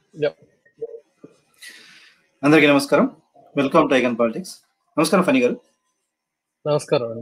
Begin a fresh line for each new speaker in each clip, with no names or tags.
Yep.
అందరికీ నమస్కారం welcome to ఐగన్ పాలిటిక్స్ నమస్కారం ఫనీ గారు
నమస్కారం అండి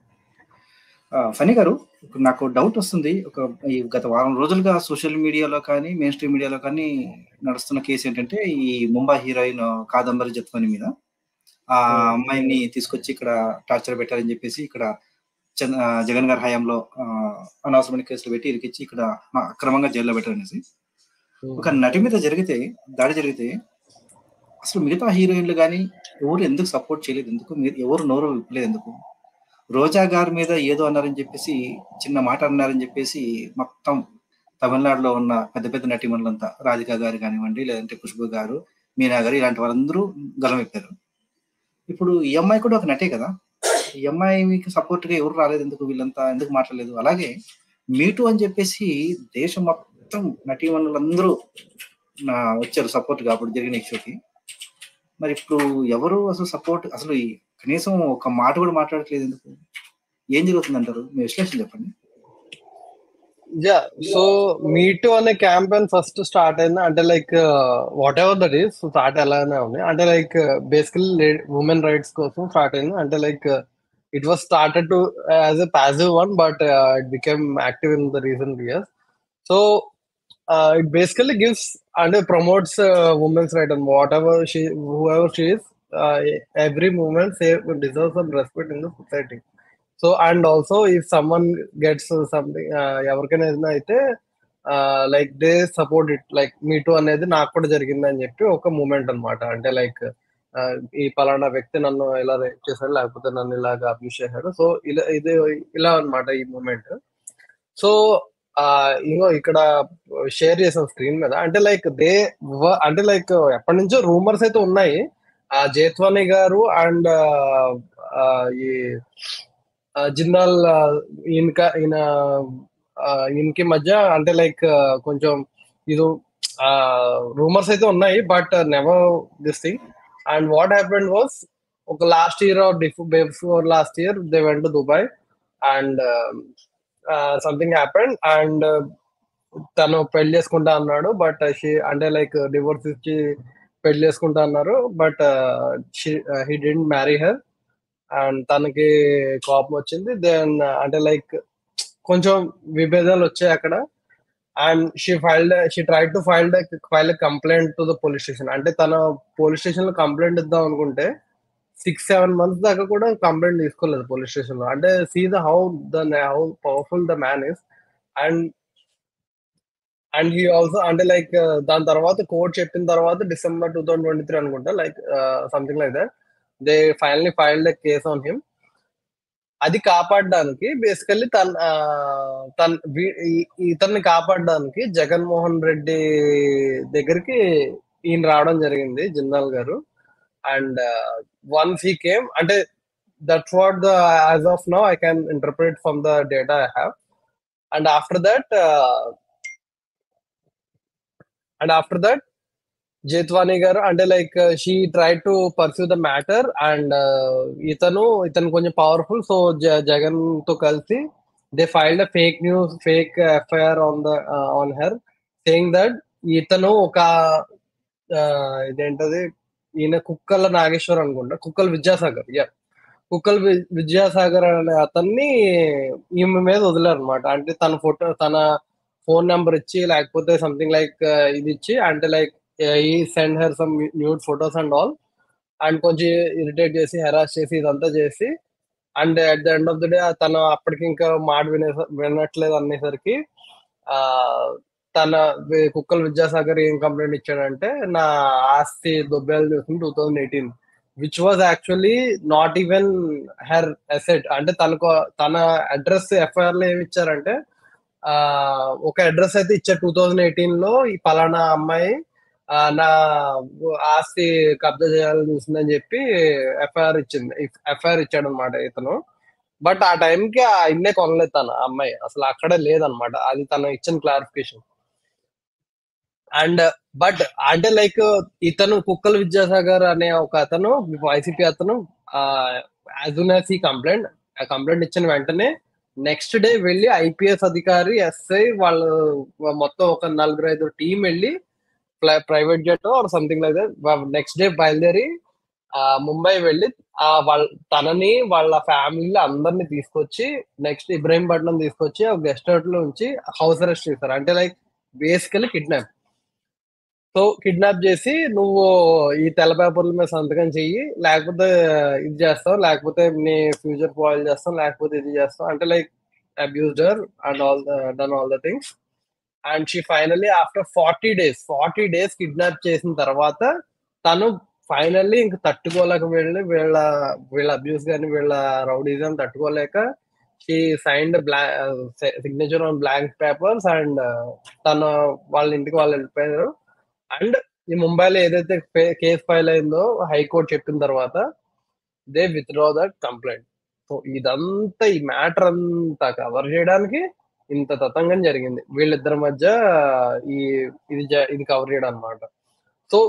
ఆ, ఫనీ గారు ఇప్పుడు నాకు డౌట్ వస్తుంది ఒక ఈ గత వారం రోజులుగా సోషల్ మీడియాలో కానీ మెయిన్ స్ట్రీమ్ మీడియాలో కానీ నడుస్తున్న కేసు ఏంటంటే ఈ ముంబై హీరోయిన్ కాదంబరి జత్వని మీద ఆ
Hmm.
అమ్మాయిని తీసుకొచ్చి ఇక్కడ టార్చర్ పెట్టారని చెప్పేసి ఇక్కడ చంద్ర- ఆ, జగన్ గారి హయాంలో ఆ, అనవసరమైన కేసులు పెట్టి ఇరికిచ్చి ఇక్కడ ఆ, అక్రమంగా జైల్లో పెట్టారనేసి ఒక నటి మీద జరిగితే దాడి జరిగితే అసలు మిగతా హీరోయిన్లు కానీ ఎవరు ఎందుకు సపోర్ట్ చేయలేదు ఎందుకు మీరు ఎవరు నోరు విప్పలేదు ఎందుకు రోజా గారి మీద ఏదో అన్నారని చెప్పేసి చిన్న మాట అన్నారని చెప్పేసి మొత్తం తమిళనాడులో ఉన్న పెద్ద పెద్ద నటిమణులంతా రాధిక గారు కానివ్వండి లేదంటే ఖుష్బు గారు మీనా గారు ఇలాంటి వాళ్ళందరూ గలం ఎప్పారు ఇప్పుడు ఈ అమ్మాయి కూడా ఒక నటే కదా ఈ అమ్మాయి మీకు సపోర్ట్ గా ఎవరు రాలేదు ఎందుకు వీళ్ళంతా ఎందుకు మాట్లాడలేదు అలాగే మీటు అని చెప్పేసి దేశం మొత్తం నటీమణులందరూ నా వచ్చారు సపోర్ట్ గా అప్పుడు జరిగిన ఇష్యూకి మరి ఇప్పుడు ఎవరు అసలు సపోర్ట్ అసలు ఈ కనీసం ఒక మాట కూడా మాట్లాడట్లేదు ఎందుకు ఏం జరుగుతుంది అంటారు మీ విశ్లేషణ చెప్పండి
యా సో మీటు అనే క్యాంపెయిన్ ఫస్ట్ స్టార్ట్ అయింది అంటే like whatever that is start ఎలానే ఉంది అంటే లైక్ బేసికలీ ఉమెన్ రైట్స్ కోసం స్టార్ట్ అయింది అంటే like it was started to as a passive one but it became active in the recent years so it basically gives అంటే promotes women's right and whatever she whoever she is every moment save deserve some respect in the society so and also if someone gets something ఎవరికైనా ఏదైనా అయితే like they support it like me too అనేది నాకు కూడా జరిగింది అని చెప్పి ఒక మూమెంట్ అన్నమాట అంటే లైక్ ఈ పలానా వ్యక్తి నన్ను ఇలా రేప్ చేశాడు లేకపోతే నన్ను ఇలాగ అబ్యూస్ చేశాడు సో ఇలా ఇది ఇలా అన్నమాట ఈ మూమెంట్ సో ఇంకో ఇక్కడ షేర్ చేసాం స్క్రీన్ మీద అంటే లైక్ దే అంటే లైక్ ఎప్పటి నుంచో రూమర్స్ అయితే ఉన్నాయి ఆ జేత్వాని గారు అండ్ ఈ ఆ, జిందాల్ ఆ, ఈయనక ఈయన ఆ, ఈయనకి మధ్య అంటే లైక్ కొంచెం ఇది రూమర్స్ అయితే ఉన్నాయి but never this thing and what happened was ఒక last year or before last year they went to Dubai and something happened and తను పెళ్లి చేసుకుంటా అన్నాడు బట్ షీ అంటే లైక్ డివోర్స్ ఇచ్చి పెళ్లి చేసుకుంటా అన్నారు but he didn't marry her and తనకి కోపం వచ్చింది దెన్ అంటే లైక్ కొంచెం విభేదాలు వచ్చాయి అక్కడ and she filed she try to filed file complaint to the police station అంటే తన పోలీస్ స్టేషన్ లో కంప్లైంట్ ఇద్దాం అనుకుంటే సిక్స్ సెవెన్ మంత్స్ దాకా కూడా కంప్లైంట్ తీసుకోలేదు పోలీస్ స్టేషన్ లో అంటే see the how the how powerful the man is and and he also అంటే లైక్ దాని తర్వాత కోర్ట్ చెప్పిన తర్వాత December two thousand twenty three అనుకుంటా like something like that they finally filed case on him అది కాపాడడానికి బేసికల్లీ తన ఆ, తన వీ- ఈ- ఇతన్ని కాపాడడానికి జగన్మోహన్ రెడ్డి దగ్గరికి ఈయన రావడం జరిగింది జిందాల్ గారు అండ్ వన్స్ హీ కేమ్ అంటే that's what the as of now I can interpret from the data I have and after that and after that Jethwani గారు అంటే like she try to pursue the matter and ఇతను ఇతను కొంచెం powerful so Jagan తో కలిసి they filed fake news fake FIR on the on her saying that ఇతను ఒక uh, ఇదేంటది ఈయన కుక్కల నాగేశ్వర్ అనుకుంటా కుక్కల విద్యాసాగర్ యా కుక్కల వి- విద్యాసాగర్ అనే అతన్ని ఈమె మీద వదిలారు అనమాట అంటే తన ఫోటో తన ఫోన్ నెంబర్ ఇచ్చి లేకపోతే సంథింగ్ లైక్ ఇది ఇచ్చి అంటే లైక్ ఈ send her some nude photos and all and కొంచెం ఇరిటేట్ చేసి హెరాస్ చేసి ఇదంతా చేసి and at the end of the day తను అప్పటికి ఇంకా మాట వినే వినట్లేదు అనేసరికి ఆ తన వి- కుక్కల విద్యాసాగర్ ఏం కంప్లైంట్ ఇచ్చాడంటే నా ఆస్తి దొబ్బేలు చూసింది two thousand eighteen which was actually not even her asset అంటే తనకు తన అడ్రస్ ఎఫ్ఐఆర్ లో ఏమి ఇచ్చారంటే ఆ ఒక అడ్రస్ అయితే ఇచ్చారు టూ థౌజండ్ ఎయిటీన్ లో ఈ పలానా అమ్మాయి ఆ, నా ఆస్తి కబ్జా చేయాలని చూసిందని చెప్పి ఎఫ్ఐఆర్ ఇచ్చింది ఎఫ్ఐఆర్ ఇచ్చాడు అనమాట ఇతను బట్ ఆ టైంకి ఆ ఇల్లే కొనలేదు తను ఆ అమ్మాయి అసలు అక్కడే లేదనమాట అది తను ఇచ్చిన క్లారిఫికేషన్ అండ్ బట్ అంటే లైక్ ఇతను కుక్కల విద్యాసాగర్ అనే ఒక అతను వైసీపీ అతను యాజ్ సూన్ యాజ్ ఈ కంప్లైంట్ ఆ కంప్లైంట్ ఇచ్చిన వెంటనే నెక్స్ట్ డే వెళ్ళి ఐపీఎస్ అధికారి ఎస్ఐ వాళ్ళు మొత్తం ఒక నలుగురు ఐదు టీం వెళ్ళి private jet or something like that next day బయలుదేరి ఆ ముంబై వెళ్ళి ఆ వాళ్ళ తనని వాళ్ళ ఫ్యామిలీ అందరిని తీసుకొచ్చి నెక్స్ట్ ఇబ్రహీంపట్నం తీసుకొచ్చి ఒక గెస్ట్ హౌస్ లో ఉంచి హౌస్ అరెస్ట్ చేస్తారు అంటే like basically kidnap so kidnap చేసి నువ్వు ఈ తెల్ల పేపర్ల మీద సంతకం చెయ్యి లేకపోతే ఇది చేస్తావు లేకపోతే నీ ఫ్యూచర్ పాయిల్ చేస్తాం లేకపోతే ఇది చేస్తాం అంటే like abused her and all done all the things and she finally after forty days forty days kidnap చేసిన తర్వాత తను ఫైనల్లీ ఇంక తట్టుకోలేక వెళ్ళి వీళ్ళ వీళ్ళ అబ్యూస్ కానీ వీళ్ళ రౌడీజం తట్టుకోలేక షీ సైన్డ్ బ్లా signature on blank papers and తన వాళ్ళ ఇంటికి వాళ్ళు వెళ్ళిపోయారు అండ్ ఈ ముంబైలో ఏదైతే కేసు ఫైల్ అయిందో హైకోర్టు చెప్పిన తర్వాత they withdraw that complaint so ఇదంతా ఈ మ్యాటర్ అంతా కవర్ చేయడానికి ఇంత తతంగం జరిగింది వీళ్ళిద్దరి మధ్య ఈ ఇది జ- ఇది కవర్ చేయడం అనమాట సో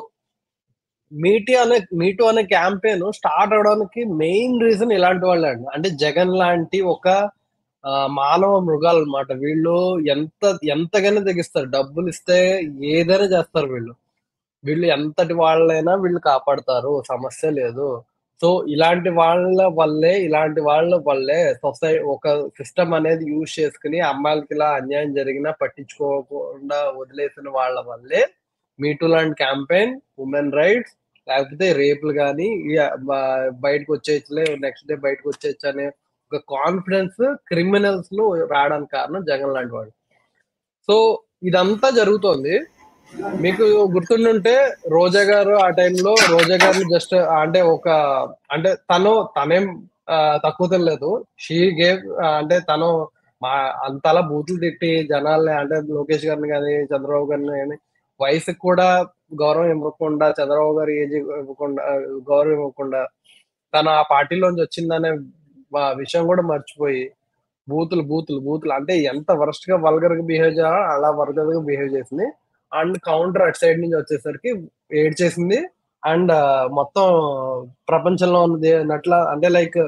మీటి అనే మీటు అనే క్యాంపెయిన్ స్టార్ట్ అవడానికి మెయిన్ రీజన్ ఇలాంటి వాళ్ళే అండి అంటే జగన్ లాంటి ఒక ఆ, మానవ మృగాలు అన్నమాట వీళ్ళు ఎంత ఎంతగానో తెగిస్తారు డబ్బులు ఇస్తే ఏదైనా చేస్తారు వీళ్ళు వీళ్ళు ఎంతటి వాళ్ళైనా వీళ్ళు కాపాడతారు సమస్య లేదు సో ఇలాంటి వాళ్ళ వల్లే ఇలాంటి వాళ్ళ వల్లే సొసైటీ ఒక సిస్టమ్ అనేది యూజ్ చేసుకుని అమ్మాయిలకి ఇలా అన్యాయం జరిగినా పట్టించుకోకుండా వదిలేసిన వాళ్ళ వల్లే మీటూ లాంటి క్యాంపెయిన్ ఉమెన్ రైట్స్ లేకపోతే రేపులు కానీ బయటకు వచ్చేయచ్చులే నెక్స్ట్ డే బయటకు వచ్చేయచ్చు అనే ఒక కాన్ఫిడెన్స్ క్రిమినల్స్ లో రావడానికి కారణం జగన్ లాంటి వాడు సో ఇదంతా జరుగుతోంది మీకు గుర్తుండుంటే రోజా గారు ఆ టైంలో రోజా గారిని జస్ట్ అంటే ఒక అంటే తను తనేం ఆ, తక్కువ తెలియలేదు షీ గేవ్ అంటే తను మా అంతలా బూతులు తిట్టి జనాల్ని అంటే లోకేష్ గారిని కానీ చంద్రబాబు గారిని కానీ వయసుకి కూడా గౌరవం ఇవ్వకుండా చంద్రబాబు గారి ఏజ్ ఇవ్వకుండా గౌరవం ఇవ్వకుండా తను ఆ పార్టీలోంచి వచ్చిందనే వా- విషయం కూడా మర్చిపోయి బూతులు బూతులు బూతులు అంటే ఎంత వరస్ట్ గా వల్గర్ గా బిహేవ్ చేయాలో అలా వల్గర్ గా బిహేవ్ చేసింది అండ్ కౌంటర్ అటు సైడ్ నుంచి వచ్చేసరికి ఏడ్ చేసింది అండ్ మొత్తం ప్రపంచంలో ఉన్నది నట్ల అంటే లైక్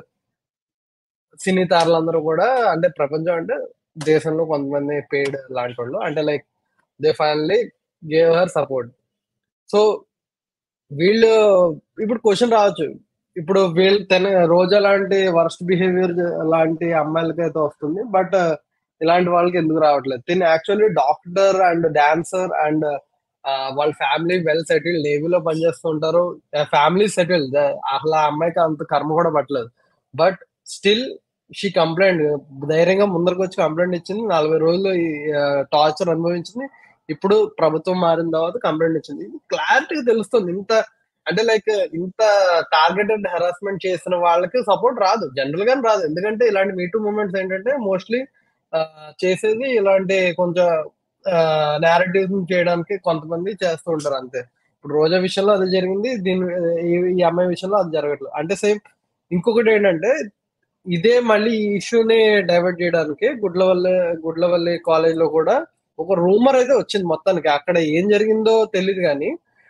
సినీ తారలందరూ కూడా అంటే ప్రపంచం అంటే దేశంలో కొంతమంది పేడ్ లాంటి వాళ్ళు అంటే like they finally gave her support so వీళ్ళు ఇప్పుడు క్వశ్చన్ రావచ్చు ఇప్పుడు వీళ్ళు తన రోజా లాంటి వర్స్ట్ బిహేవియర్ లాంటి అమ్మాయిలకి అయితే వస్తుంది బట్ ఇలాంటి వాళ్ళకి ఎందుకు రావట్లేదు తిని actually doctor and dancer and వాళ్ళ ఫ్యామిలీ వెల్ సెటిల్ నేవీలో పనిచేస్తుంటారు ఫ్యామిలీ సెటిల్ అసలు ఆ అమ్మాయికి అంత కర్మ కూడా పట్టలేదు బట్ స్టిల్ షీ కంప్లైంట్ ధైర్యంగా ముందరకు వచ్చి కంప్లైంట్ ఇచ్చింది నలభై రోజులు టార్చర్ అనుభవించింది ఇప్పుడు ప్రభుత్వం మారిన తర్వాత కంప్లైంట్ ఇచ్చింది ఇది క్లారిటీగా తెలుస్తుంది ఇంత అంటే లైక్ ఇంత టార్గెటెడ్ హెరాస్మెంట్ చేసిన వాళ్ళకి సపోర్ట్ రాదు జనరల్ గా రాదు ఎందుకంటే ఇలాంటి మీటూ మూమెంట్స్ ఏంటంటే మోస్ట్లీ చేసేది ఇలాంటి కొంచెం నేరేటివ్స్ చేయడానికి కొంతమంది చేస్తూ ఉంటారు అంతే ఇప్పుడు రోజా విషయంలో అది జరిగింది దీని ఈ- ఈ అమ్మాయి విషయంలో అది జరగట్లేదు అంటే సేమ్ ఇంకొకటి ఏంటంటే ఇదే మళ్ళీ ఈ ఇష్యూని డైవర్ట్ చేయడానికి గుడ్లవల్లి గుడ్లవల్లి కాలేజ్ లో కూడా ఒక రూమర్ అయితే వచ్చింది మొత్తానికి అక్కడ ఏం జరిగిందో తెలియదు కానీ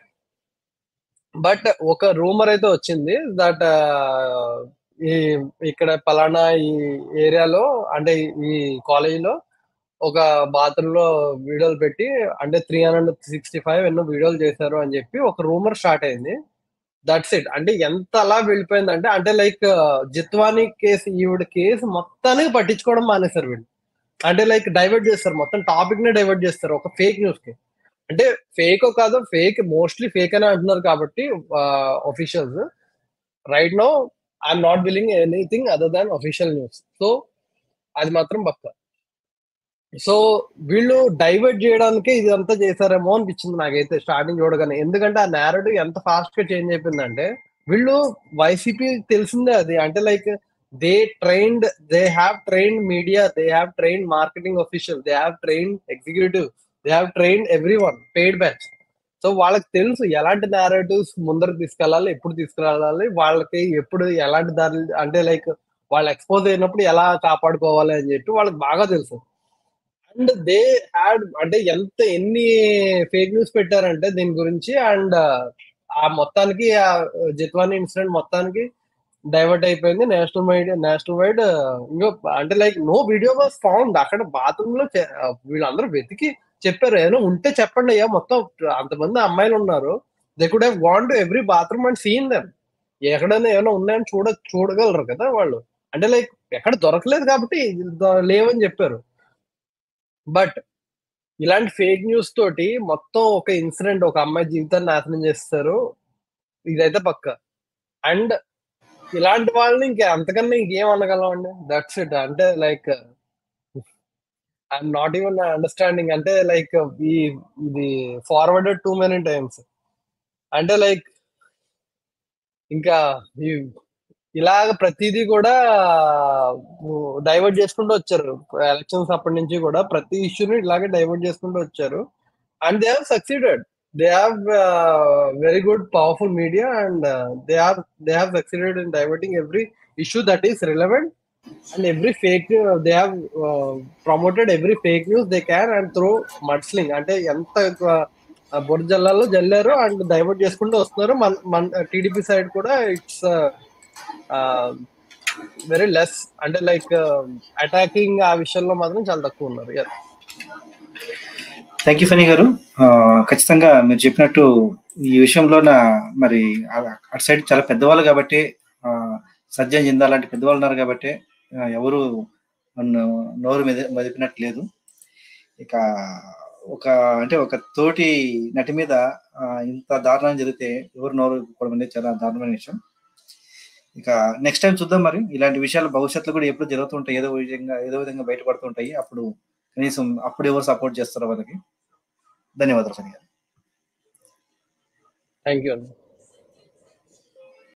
బట్ ఒక రూమర్ అయితే వచ్చింది దట్ ఈ ఇక్కడ పలానా ఈ ఏరియాలో అంటే ఈ కాలేజ్ లో ఒక బాత్రూమ్ లో వీడియోలు పెట్టి అంటే త్రీ హండ్రెడ్ సిక్స్టీ ఫైవ్ ఎన్నో వీడియోలు చేశారు అని చెప్పి ఒక రూమర్ స్టార్ట్ అయింది దట్స్ ఇట్ అంటే ఎంత అలా వెళ్ళిపోయింది అంటే అంటే లైక్ జిత్వానీ కేసు ఈవిడ కేసు మొత్తానికి పట్టించుకోవడం మానేశారు వీళ్ళు అంటే లైక్ డైవర్ట్ చేస్తారు మొత్తం టాపిక్ నే డైవర్ట్ చేస్తారు ఒక ఫేక్ న్యూస్ కి అంటే ఫేక్ కాదు ఫేక్ మోస్ట్లీ ఫేక్ అని అంటున్నారు కాబట్టి officials right no I'm not believing anything other than official news so అది మాత్రం పక్క సో వీళ్ళు డైవర్ట్ చేయడానికి ఇదంతా చేశారేమో అనిపించింది నాకైతే స్టార్టింగ్ చూడగానే ఎందుకంటే ఆ నేరేటివ్ ఎంత ఫాస్ట్ గా చేంజ్ అయిపోయిందంటే వీళ్ళు వైసీపీ తెలిసిందే అది అంటే like they trained they have trained media they have trained marketing official they have trained executive they have trained every one paid batch so వాళ్ళకి తెలుసు ఎలాంటి నేరేటివ్స్ ముందరకు తీసుకెళ్ళాలి ఎప్పుడు తీసుకురావాలి వాళ్ళకి ఎప్పుడు ఎలాంటి దారి అంటే లైక్ వాళ్ళు ఎక్స్పోజ్ అయినప్పుడు ఎలా కాపాడుకోవాలి అని చెప్పి వాళ్ళకి బాగా తెలుసు అండ్ దే హ్యాడ్ అంటే ఎంత ఎన్ని ఫేక్ న్యూస్ పెట్టారంటే దీని గురించి అండ్ ఆ మొత్తానికి ఆ జిత్వానీ ఇన్సిడెంట్ మొత్తానికి డైవర్ట్ అయిపోయింది నేషనల్ వైడ్ నేషనల్ వైడ్ ఇంకో అంటే like no video was found అక్కడ బాత్రూమ్ లో చే- వీళ్ళందరూ వెతికి చెప్పారు ఏమైనా ఉంటే చెప్పండి అయ్యా మొత్తం అంతమంది అమ్మాయిలు ఉన్నారు they could have gone to every bathroom and seen them ఎక్కడైనా ఏమైనా ఉన్నాయని చూడ చూడగలరు కదా వాళ్ళు అంటే లైక్ ఎక్కడ దొరకలేదు కాబట్టి ద- లేవని చెప్పారు బట్ ఇలాంటి ఫేక్ న్యూస్ తోటి మొత్తం ఒక ఇన్సిడెంట్ ఒక అమ్మాయి జీవితాన్ని నాశనం చేస్తారు ఇదైతే పక్క అండ్ ఇలాంటి వాళ్ళని ఇంకా అంతకన్నా ఇంకేం అనగలం అండి దట్స్ ఇట్ అంటే like I'm not even understanding అంటే లైక్ ఈ ఇది ఫార్వర్డెడ్ టూ మెనీ టైమ్స్ అంటే లైక్ ఇంకా ఈ ఇలాగ ప్రతిదీ కూడా డైవర్ట్ చేసుకుంటూ వచ్చారు ఎలక్షన్స్ అప్పటి నుంచి కూడా ప్రతి ఇష్యూని ఇలాగే డైవర్ట్ చేసుకుంటూ వచ్చారు and they have succeeded they have very good powerful media and they have they have succeeded in diverting every issue that is relevant and every fake they have promoted every fake news they can and through mudslinging అంటే ఎంత ఆ, బురద జల్లాల్లో జల్లారు and divert చేసుకుంటూ వస్తున్నారు మన మన TDP side కూడా ఇట్స్ వెరీ లెస్ అంటే లైక్ అటాకింగ్ ఆ విషయంలో మాత్రం చాలా తక్కువ ఉన్నారు Yeah.
థ్యాంక్ యూ ఫనీ గారు ఆ, ఖచ్చితంగా మీరు చెప్పినట్టు ఈ విషయంలో నా మరి ఆ- అటు సైడ్ చాలా పెద్దవాళ్ళు కాబట్టి ఆ, సజ్జన్ జిందా లాంటి పెద్దవాళ్ళు ఉన్నారు కాబట్టి ఆ, ఎవరు నన్ను నోరు మెద మెదిపినట్టు లేదు ఇక ఒక అంటే ఒక తోటి నటి మీద ఆ, ఇంత దారుణం జరిగితే ఎవరు నోరు కూడా అనేది చాలా దారుణమైన విషయం ఇక నెక్స్ట్ టైం చూద్దాం మరి ఇలాంటి విషయాలు భవిష్యత్తులో కూడా ఎప్పుడు జరుగుతుంటాయి ఏదో విధంగా ఏదో విధంగా బయటపడుతుంటాయి అప్పుడు కనీసం అప్పుడు ఎవరు సపోర్ట్ చేస్తారో వాళ్ళకి ధన్యవాదాలు ఫనీ గారు
థ్యాంక్ యూ అండి